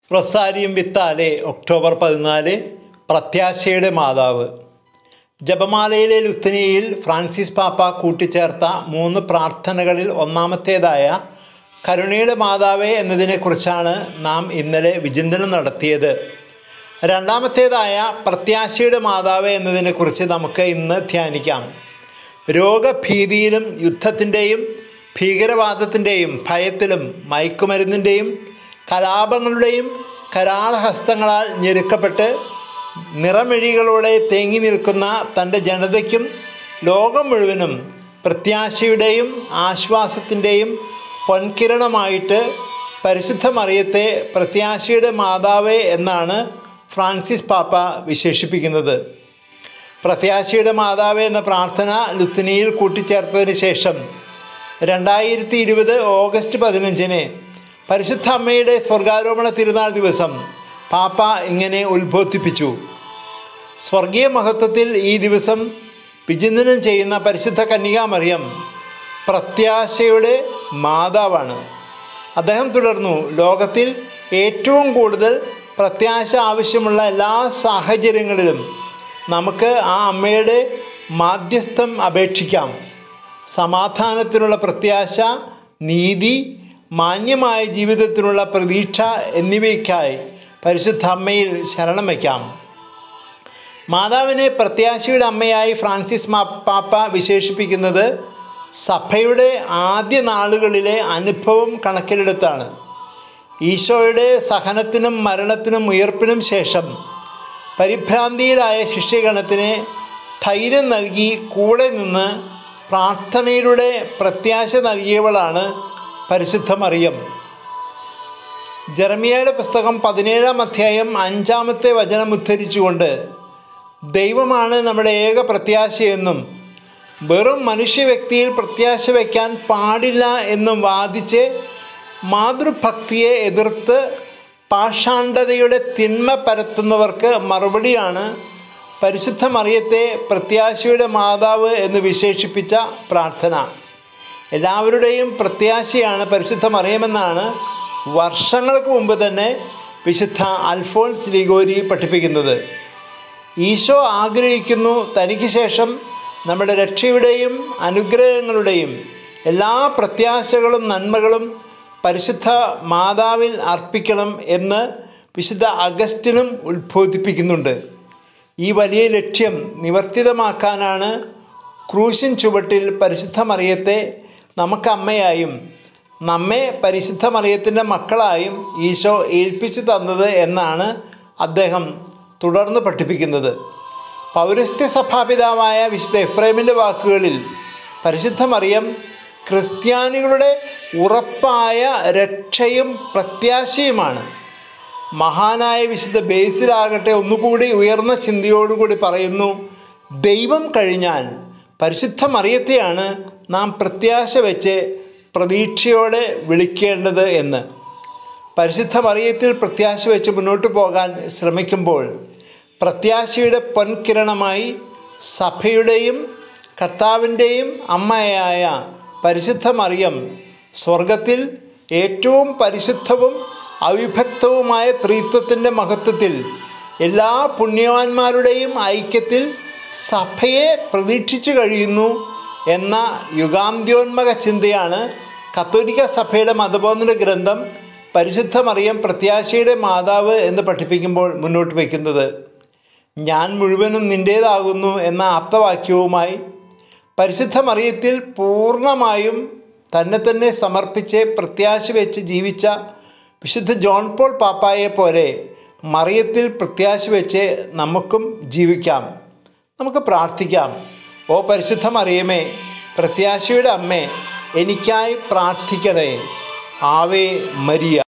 റൊസാരിയം വിത്താലെ October പതിനാല് പ്രത്യാശയുടെ മാതാവ് ജപമാലയിലെ ലുത്തനിയയിൽ ഫ്രാൻസിസ് പാപ്പ കൂട്ടിച്ചേർത്ത മൂന്ന് പ്രാർത്ഥനകളിൽ ഒന്നാമത്തേതായ കരുണയുടെ മാതാവേ എന്നതിനെക്കുറിച്ചാണ് നാം ഇന്നലെ വിചിന്തനം നടത്തിയത് രണ്ടാമത്തേതായ പ്രത്യാശയുടെ മാതാവേ എന്നതിനെക്കുറിച്ച് നമുക്ക് ഇന്ന് ധ്യാനിക്കാം രോഗഭീതിയിലും യുദ്ധത്തിൻ്റെയും ഭീകരവാദത്തിൻ്റെയും ഭയത്തിലും മയക്കുമരുന്നിൻ്റെയും കലാപങ്ങളുടെയും കരാളഹസ്തങ്ങളാൽ ഞെരുക്കപ്പെട്ട് നിറമിഴികളോടെ തേങ്ങി നിൽക്കുന്ന തൻ്റെ ജനതയ്ക്കും ലോകം മുഴുവനും പ്രത്യാശയുടെയും ആശ്വാസത്തിൻ്റെയും പൊൻകിരണമായിട്ട് പരിശുദ്ധ മറിയത്തെ പ്രത്യാശയുടെ മാതാവേ എന്നാണ് ഫ്രാൻസിസ് പാപ്പ വിശേഷിപ്പിക്കുന്നത് പ്രത്യാശയുടെ മാതാവേ എന്ന പ്രാർത്ഥന ലുത്തിനിയിൽ കൂട്ടിച്ചേർത്തതിന് ശേഷം രണ്ടായിരത്തി ഇരുപത് ഓഗസ്റ്റ് പതിനഞ്ചിന് പരിശുദ്ധ അമ്മയുടെ സ്വർഗാരോപണ തിരുനാൾ ദിവസം പാപ്പ ഇങ്ങനെ ഉത്ബോധിപ്പിച്ചു സ്വർഗീയ മഹത്വത്തിൽ ഈ ദിവസം വിചിന്തനം ചെയ്യുന്ന പരിശുദ്ധ കന്യകാമറിയം പ്രത്യാശയുടെ മാതാവാണ് അദ്ദേഹം തുടർന്നു ലോകത്തിൽ ഏറ്റവും കൂടുതൽ പ്രത്യാശ ആവശ്യമുള്ള എല്ലാ സാഹചര്യങ്ങളിലും നമുക്ക് ആ അമ്മയുടെ മാധ്യസ്ഥം അപേക്ഷിക്കാം സമാധാനത്തിനുള്ള പ്രത്യാശ നീതി മാന്യമായ ജീവിതത്തിനുള്ള പ്രതീക്ഷ എന്നിവയ്ക്കായി പരിശുദ്ധ അമ്മയിൽ ശരണം വയ്ക്കാം മാതാവിനെ പ്രത്യാശയുടെ അമ്മയായി ഫ്രാൻസിസ് മാ പാപ്പ വിശേഷിപ്പിക്കുന്നത് സഭയുടെ ആദ്യ നാളുകളിലെ അനുഭവം കണക്കിലെടുത്താണ് ഈശോയുടെ സഹനത്തിനും മരണത്തിനും ഉയർപ്പിനും ശേഷം പരിഭ്രാന്തിയിലായ ശിഷ്യഗണത്തിന് ധൈര്യം നൽകി കൂടെ നിന്ന് പ്രാർത്ഥനയിലൂടെ പ്രത്യാശ നൽകിയവളാണ് പരിശുദ്ധ മറിയം ജെറമിയയുടെ പുസ്തകം പതിനേഴാം അധ്യായം അഞ്ചാമത്തെ വചനം ഉദ്ധരിച്ചുകൊണ്ട് ദൈവമാണ് നമ്മുടെ ഏക പ്രത്യാശയെന്നും വെറും മനുഷ്യ വ്യക്തിയിൽ പ്രത്യാശ വയ്ക്കാൻ പാടില്ല എന്നും വാദിച്ച് മാതൃഭക്തിയെ എതിർത്ത് പാഷാണ്ഡതയുടെ തിന്മ പരത്തുന്നവർക്ക് മറുപടിയാണ് പരിശുദ്ധ മറിയത്തെ പ്രത്യാശയുടെ മാതാവ് എന്ന് വിശേഷിപ്പിച്ച പ്രാർത്ഥന എല്ലാവരുടെയും പ്രത്യാശയാണ് പരിശുദ്ധ മറിയമെന്നാണ് വർഷങ്ങൾക്ക് മുമ്പ് തന്നെ വിശുദ്ധ അൽഫോൺസ് ലിഗോരി പഠിപ്പിക്കുന്നത് ഈശോ ആഗ്രഹിക്കുന്നു തനിക്ക് ശേഷം നമ്മുടെ രക്ഷയുടെയും അനുഗ്രഹങ്ങളുടെയും എല്ലാ പ്രത്യാശകളും നന്മകളും പരിശുദ്ധ മാതാവിൽ അർപ്പിക്കണം എന്ന് വിശുദ്ധ അഗസ്റ്റിനും ഉത്ബോധിപ്പിക്കുന്നുണ്ട് ഈ വലിയ ലക്ഷ്യം നിവർത്തിതമാക്കാനാണ് ക്രൂശിൻ ചുവട്ടിൽ പരിശുദ്ധ മറിയത്തെ നമുക്ക് അമ്മയായും നമ്മെ പരിശുദ്ധ മറിയത്തിൻ്റെ മക്കളായും ഈശോ ഏൽപ്പിച്ചു തന്നത് എന്നാണ് അദ്ദേഹം തുടർന്ന് പഠിപ്പിക്കുന്നത് പൗരസ്ത്യ സഭാപിതാവായ വിശുദ്ധ എഫ്രൈമിൻ്റെ വാക്കുകളിൽ പരിശുദ്ധ മറിയം ക്രിസ്ത്യാനികളുടെ ഉറപ്പായ രക്ഷയും പ്രത്യാശയുമാണ് മഹാനായ വിശുദ്ധ ബേസിലാകട്ടെ ഒന്നുകൂടി ഉയർന്ന ചിന്തയോടുകൂടി പറയുന്നു ദൈവം കഴിഞ്ഞാൽ പരിശുദ്ധ മറിയത്തെയാണ് നാം പ്രത്യാശ വെച്ച് പ്രതീക്ഷയോടെ വിളിക്കേണ്ടത് എന്ന് പരിശുദ്ധ മറിയത്തിൽ പ്രത്യാശ വെച്ച് മുന്നോട്ട് പോകാൻ ശ്രമിക്കുമ്പോൾ പ്രത്യാശയുടെ പൊൻകിരണമായി സഭയുടെയും കർത്താവിൻ്റെയും അമ്മയായ പരിശുദ്ധ മറിയം സ്വർഗത്തിൽ ഏറ്റവും പരിശുദ്ധവും അവിഭക്തവുമായ ത്രിത്വത്തിൻ്റെ മഹത്വത്തിൽ എല്ലാ പുണ്യവാന്മാരുടെയും ഐക്യത്തിൽ സഭയെ പ്രതീക്ഷിച്ചു കഴിയുന്നു എന്ന യുഗാന്ത്യോന്മക ചിന്തയാണ് കത്തോലിക്ക സഭയുടെ മതബോധന ഗ്രന്ഥം പരിശുദ്ധ മറിയം പ്രത്യാശയുടെ മാതാവ് എന്ന് പഠിപ്പിക്കുമ്പോൾ മുന്നോട്ട് വയ്ക്കുന്നത് ഞാൻ മുഴുവനും നിൻ്റേതാകുന്നു എന്ന ആപ്തവാക്യവുമായി പരിശുദ്ധ മറിയത്തിൽ പൂർണ്ണമായും തന്നെ തന്നെ സമർപ്പിച്ച് പ്രത്യാശ വെച്ച് ജീവിച്ച വിശുദ്ധ ജോൺ പോൾ പാപ്പായെ പോലെ മറിയത്തിൽ പ്രത്യാശ വെച്ച് നമുക്കും ജീവിക്കാം നമുക്ക് പ്രാർത്ഥിക്കാം ഓ പരിശുദ്ധ മറിയമേ പ്രത്യാശയുടെ അമ്മേ എനിക്കായി പ്രാർത്ഥിക്കണേ ആവേ മരിയ